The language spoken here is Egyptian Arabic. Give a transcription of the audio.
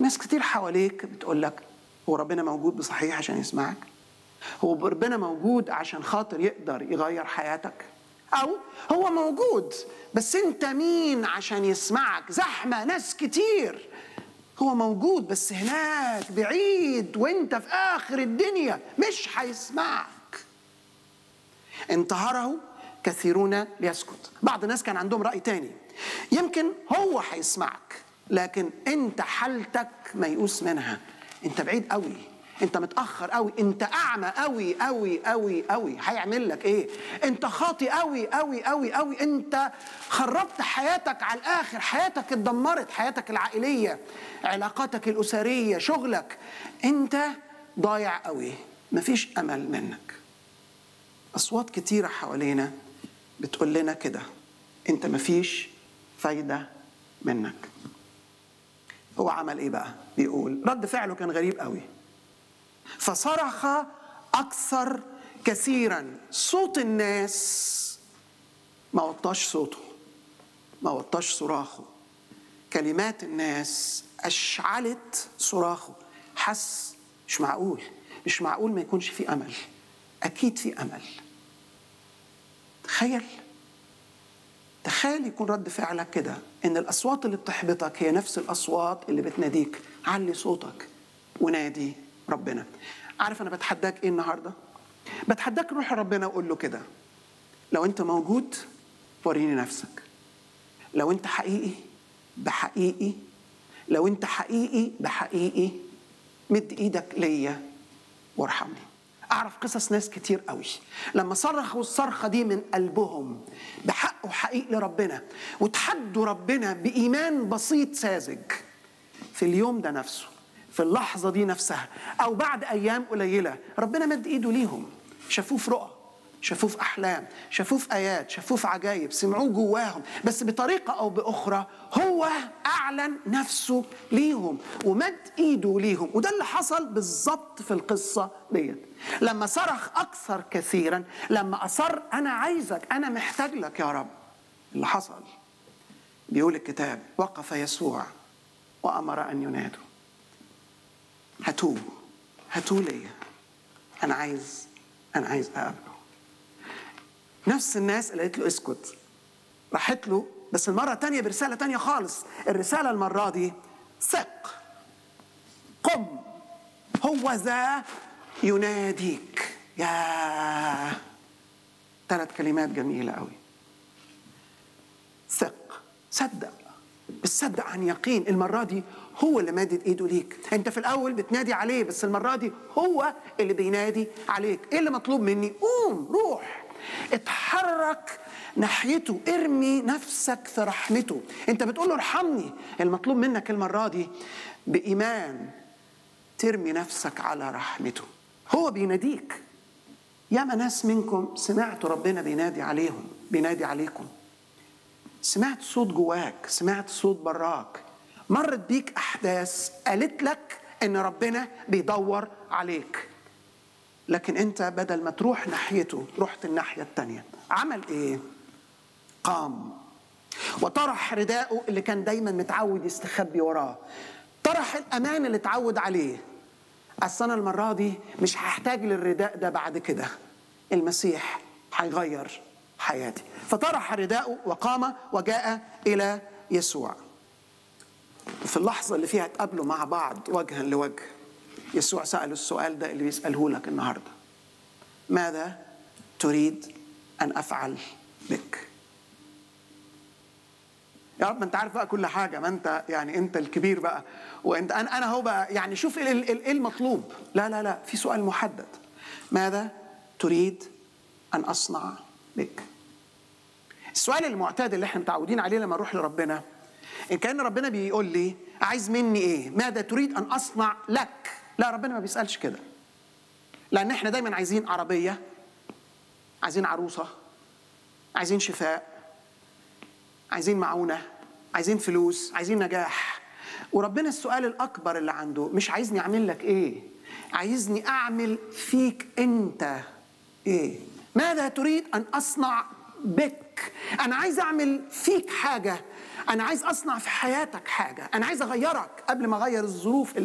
ناس كتير حواليك بتقول لك هو ربنا موجود بصحيح عشان يسمعك هو ربنا موجود عشان خاطر يقدر يغير حياتك او هو موجود بس انت مين عشان يسمعك زحمه ناس كتير هو موجود بس هناك بعيد وانت في اخر الدنيا مش هيسمعك انتهره كثيرون ليسكت بعض الناس كان عندهم رأي تاني يمكن هو هيسمعك لكن انت حالتك ميؤوس منها انت بعيد قوي انت متاخر قوي انت اعمى قوي قوي قوي قوي هيعمل لك ايه انت خاطي قوي قوي قوي قوي انت خربت حياتك على الاخر حياتك اتدمرت حياتك العائليه علاقاتك الاسريه شغلك انت ضايع قوي مفيش امل منك اصوات كتيره حوالينا بتقول لنا كده انت مفيش فايده منك هو عمل ايه بقى بيقول رد فعله كان غريب قوي فصرخ اكثر كثيرا صوت الناس ما وطاش صوته ما وطاش صراخه كلمات الناس اشعلت صراخه حس مش معقول مش معقول ما يكونش في امل اكيد في امل تخيل تخيل يكون رد فعلك كده ان الاصوات اللي بتحبطك هي نفس الاصوات اللي بتناديك علي صوتك ونادي ربنا عارف انا بتحداك ايه النهارده بتحداك روح ربنا وقول له كده لو انت موجود وريني نفسك لو انت حقيقي بحقيقي لو انت حقيقي بحقيقي مد ايدك ليا وارحمني اعرف قصص ناس كتير قوي لما صرخوا الصرخه دي من قلبهم بحق وحقيقي لربنا وتحدوا ربنا بايمان بسيط ساذج في اليوم ده نفسه في اللحظه دي نفسها او بعد ايام قليله ربنا مد ايده ليهم شافوه في رؤى شافوه في احلام شافوه في ايات شافوه في عجائب سمعوه جواهم بس بطريقه او باخرى هو اعلن نفسه ليهم ومد ايده ليهم وده اللي حصل بالظبط في القصه ديت لما صرخ اكثر كثيرا لما اصر انا عايزك انا محتاج لك يا رب اللي حصل بيقول الكتاب وقف يسوع وامر ان ينادوا هاتوه هاتوه ليا انا عايز انا عايز اقابله نفس الناس اللي قالت له اسكت راحت له بس المرة التانية برسالة تانية خالص الرسالة المرة دي ثق قم هو ذا يناديك يا ثلاث كلمات جميلة قوي ثق صدق بس صدق عن يقين المرة دي هو اللي مادد ايده ليك انت في الاول بتنادي عليه بس المرة دي هو اللي بينادي عليك ايه اللي مطلوب مني قوم روح اتحرك ناحيته ارمي نفسك في رحمته انت بتقول له ارحمني المطلوب منك المره دي بايمان ترمي نفسك على رحمته هو بيناديك ياما ناس منكم سمعتوا ربنا بينادي عليهم بينادي عليكم سمعت صوت جواك سمعت صوت براك مرت بيك احداث قالت لك ان ربنا بيدور عليك لكن انت بدل ما تروح ناحيته رحت الناحيه التانيه عمل ايه قام وطرح رداءه اللي كان دايما متعود يستخبي وراه طرح الامان اللي اتعود عليه اصل انا المره دي مش هحتاج للرداء ده بعد كده المسيح هيغير حياتي فطرح رداءه وقام وجاء الى يسوع في اللحظه اللي فيها اتقابلوا مع بعض وجها لوجه يسوع سأله السؤال ده اللي بيسأله لك النهارده ماذا تريد أن أفعل بك يا رب ما انت عارف بقى كل حاجه ما انت يعني انت الكبير بقى وانت انا انا هو بقى يعني شوف ايه ايه المطلوب لا لا لا في سؤال محدد ماذا تريد ان اصنع بك السؤال المعتاد اللي احنا متعودين عليه لما نروح لربنا ان كان ربنا بيقول لي عايز مني ايه ماذا تريد ان اصنع لك لا ربنا ما بيسالش كده لان احنا دايما عايزين عربيه عايزين عروسه عايزين شفاء عايزين معونه عايزين فلوس عايزين نجاح وربنا السؤال الاكبر اللي عنده مش عايزني اعمل لك ايه عايزني اعمل فيك انت ايه ماذا تريد ان اصنع بك انا عايز اعمل فيك حاجه انا عايز اصنع في حياتك حاجه انا عايز اغيرك قبل ما اغير الظروف اللي